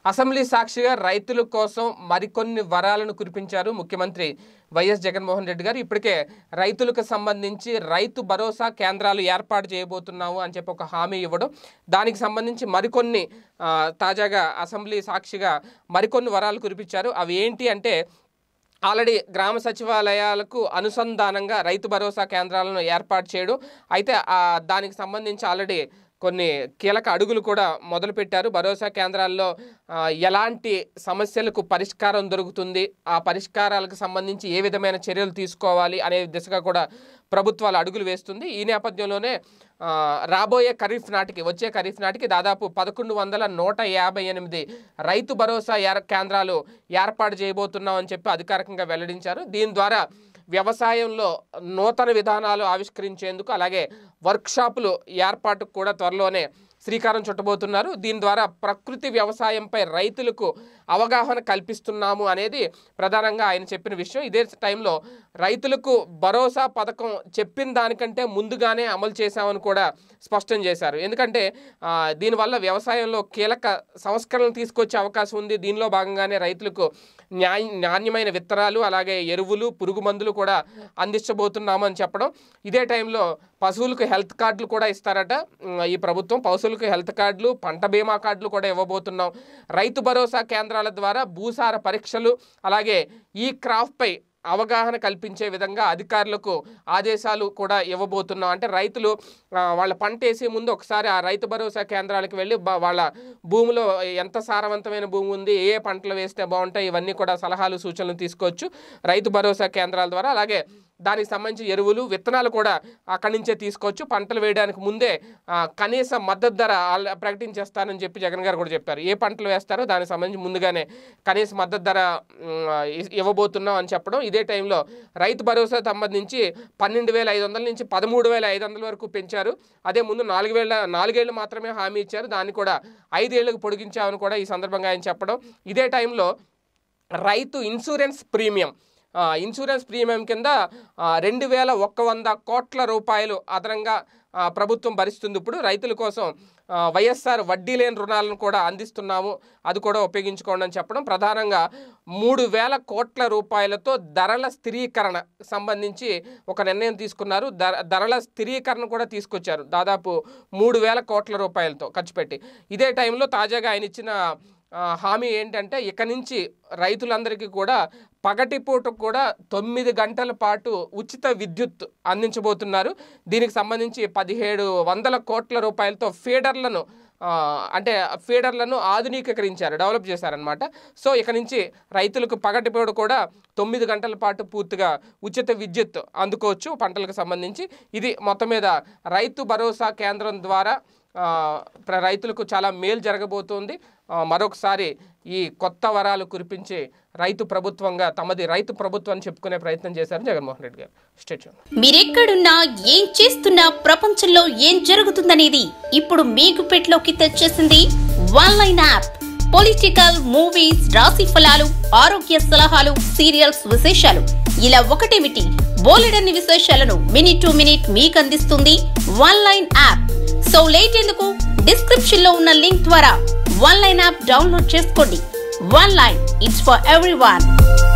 assembly సాక్షిగా రైతుల కోసం మరికొన్ని వరాలను కురిపించారు ముఖ్యమంత్రి వైఎస్ జగన్మోహన్ రెడ్డి గారు ఇప్పటికే రైతులకు సంబంధించి రైతు భరోసా కేంద్రాలు ఏర్పాటు చేయబోతున్నాము అని చెప్పి ఒక హామీ ఇవ్వడం దానికి సంబంధించి మరికొన్ని ఆ, తాజాగా అసెంబ్లీ సాక్షిగా మరికొన్ని వరాలు కురిపించారు అవి ఏంటి అంటే ఆల్రెడీ గ్రామ సచివాలయాలకు అనుసంధానంగా రైతు భరోసా కేంద్రాలను ఏర్పాటు చేయడం అయితే ఆ దానికి సంబంధించి ఆల్రెడీ కొన్ని కీలక అడుగులు కూడా మొదలుపెట్టారు భరోసా కేంద్రాల్లో ఆ, ఎలాంటి సమస్యలకు పరిష్కారం దొరుకుతుంది ఆ పరిష్కారాలకు సంబంధించి ఏ విధమైన చర్యలు తీసుకోవాలి అనే దిశగా కూడా ప్రభుత్వాలు అడుగులు వేస్తుంది ఈ నేపథ్యంలోనే ఆ, రాబోయే ఖరీఫ్ నాటికి వచ్చే ఖరీఫ్ నాటికి దాదాపు పదకొండు వందల నూట యాభై ఎనిమిది రైతు భరోసా ఏర్ కేంద్రాలు ఏర్పాటు చేయబోతున్నామని చెప్పి అధికారికంగా వెల్లడించారు దీని ద్వారా వ్యవసాయంలో నూతన విధానాలు ఆవిష్కరించేందుకు అలాగే వర్క్షాపులు ఏర్పాటుకు కూడా త్వరలోనే శ్రీకారం చుట్టబోతున్నారు దీని ద్వారా ప్రకృతి వ్యవసాయంపై రైతులకు అవగాహన కల్పిస్తున్నాము అనేది ప్రధానంగా ఆయన చెప్పిన విషయం ఇదే టైంలో రైతులకు భరోసా పథకం చెప్పిన దానికంటే ముందుగానే అమలు చేశామని కూడా స్పష్టం చేశారు ఎందుకంటే ఆ, దీనివల్ల వ్యవసాయంలో కీలక సంస్కరణలు తీసుకొచ్చే అవకాశం ఉంది దీనిలో భాగంగానే రైతులకు న్యాయ నాణ్యమైన విత్తనాలు అలాగే ఎరువులు పురుగు మందులు కూడా అందించబోతున్నామని చెప్పడం ఇదే టైంలో పశువులకు హెల్త్ కార్డులు కూడా ఇస్తారట ఉమ్, ఈ ప్రభుత్వం పశువులకు హెల్త్ కార్డులు పంట బీమా కార్డులు కూడా ఇవ్వబోతున్నాం రైతు భరోసా కేంద్రాల ద్వారా భూసార పరీక్షలు అలాగే ఈ క్రాఫ్ట్పై అవగాహన కల్పించే విధంగా అధికారులకు ఆదేశాలు కూడా ఇవ్వబోతున్నాం అంటే రైతులు ఆ, వాళ్ళ పంట వేసే ముందు ఒకసారి ఆ రైతు భరోసా కేంద్రాలకు వెళ్ళి బ- వాళ్ళ భూమిలో ఎంత సారవంతమైన భూమి ఉంది ఏ ఏ పంటలు వేస్తే బాగుంటాయి ఇవన్నీ కూడా సలహాలు సూచనలు తీసుకోవచ్చు రైతు భరోసా కేంద్రాల ద్వారా అలాగే దానికి సంబంధించి ఎరువులు విత్తనాలు కూడా అక్కడి నుంచే తీసుకోవచ్చు పంటలు వేయడానికి ముందే ఆ, కనీస మద్దతు ధర ఆల్- ప్రకటించేస్తానని చెప్పి జగన్ గారు కూడా చెప్పారు ఏ పంటలు వేస్తారో దానికి సంబంధించి ముందుగానే కనీస మద్దతు ధర ఉమ్, ఇ- ఇవ్వబోతున్నాం అని చెప్పడం ఇదే టైంలో రైతు భరోసా సంబంధించి పన్నెండు వేల ఐదు వందల నుంచి పదమూడు వేల ఐదు వందల వరకు పెంచారు అదే ముందు నాలుగు వేల నాలుగేళ్లు మాత్రమే హామీ ఇచ్చారు దాన్ని కూడా ఐదేళ్లకు పొడిగించామని కూడా ఈ సందర్భంగా ఆయన చెప్పడం ఇదే టైంలో రైతు ఇన్సూరెన్స్ ప్రీమియం ఆ, ఇన్సూరెన్స్ ప్రీమియం కింద ఆ, రెండు వేల ఒక్క వంద కోట్ల రూపాయలు అదనంగా ఆ, ప్రభుత్వం భరిస్తుంది ఇప్పుడు రైతుల కోసం ఆ, వైఎస్ఆర్ వడ్డీ లేని రుణాలను కూడా అందిస్తున్నాము అది కూడా ఉపయోగించుకోండి అని చెప్పడం ప్రధానంగా మూడు వేల కోట్ల రూపాయలతో ధరల స్థిరీకరణ సంబంధించి ఒక నిర్ణయం తీసుకున్నారు ధర ధరల స్థిరీకరణ కూడా తీసుకొచ్చారు దాదాపు మూడు వేల కోట్ల రూపాయలతో ఖర్చు పెట్టి ఇదే టైంలో తాజాగా ఆయన ఇచ్చిన ఆ, హామీ ఏంటంటే ఇక నుంచి రైతులందరికీ కూడా పగటిపూట కూడా తొమ్మిది గంటల పాటు ఉచిత విద్యుత్ అందించబోతున్నారు దీనికి సంబంధించి పదిహేడు వందల కోట్ల రూపాయలతో ఫీడర్లను ఆ, అంటే ఫీడర్లను ఆధునీకరించారు డెవలప్ చేశారనమాట సో ఇక నుంచి రైతులకు పగటిపూట కూడా తొమ్మిది గంటల పాటు పూర్తిగా ఉచిత విద్యుత్ అందుకోవచ్చు పంటలకు సంబంధించి ఇది మొత్తం మీద రైతు భరోసా కేంద్రం ద్వారా ఆ, ప్ర- రైతులకు చాలా మేలు జరగబోతోంది ఆ, మరొకసారి ఈ కొత్త వరాలు కురిపించి రైతు ప్రభుత్వంగా తమది రైతు ప్రభుత్వం అని చెప్పుకునే ప్రయత్నం చేశారు జగన్మోహన్ రెడ్డి గారు స్టేట్యూన్ మీరెక్కడున్నా ఏం చేస్తున్నా ప్రపంచంలో ఏం జరుగుతుందనేది ఇప్పుడు మీకు పెట్లోకి తెచ్చేసింది one line app political movies రాశి ఫలాలు ఆరోగ్య సలహాలు సీరియల్స్ విశేషాలు ఇలా ఒకటేమిటి బోలెడన్ని విశేషాలను మినిట్ టు మినిట్ మీకు అందిస్తుంది one line app so late ఎందుకు డిస్క్రిప్షన్ లో ఉన్న లింక్ ద్వారా వన్ లైన్ యాప్ డౌన్లోడ్ చేసుకోండి one line it's for every